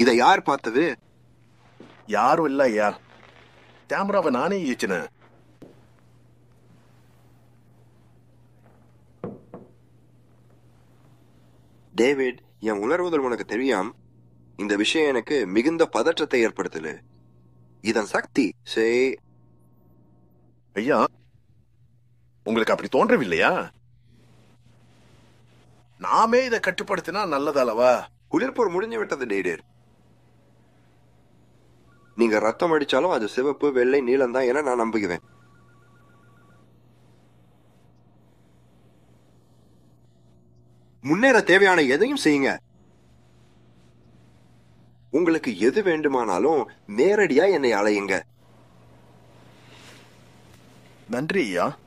இதை யார் பார்த்தது யாரும் இல்ல ஐயா கேமராவை நானே இயச்சினேன் டேவிட் என் உணர்வுகள் உனக்கு தெரியாம் இந்த விஷயம் எனக்கு மிகுந்த பதற்றத்தை ஏற்படுத்துது இதன் சக்தி சே ஐயா உங்களுக்கு அப்படி தோன்றவில்லையா நாமே இதை கட்டுப்படுத்தினா நல்லதல்லவா குளிர்போர் முடிஞ்சு விட்டது டேவிட் நீங்க ரத்தம் அடிச்சாலும் அது சிவப்பு வெள்ளை நீலம் தான் என நான் நம்புகிறேன் முன்னேற தேவையான எதையும் செய்யுங்க உங்களுக்கு எது வேண்டுமானாலும் நேரடியா என்னை அலையுங்க நன்றி ஐயா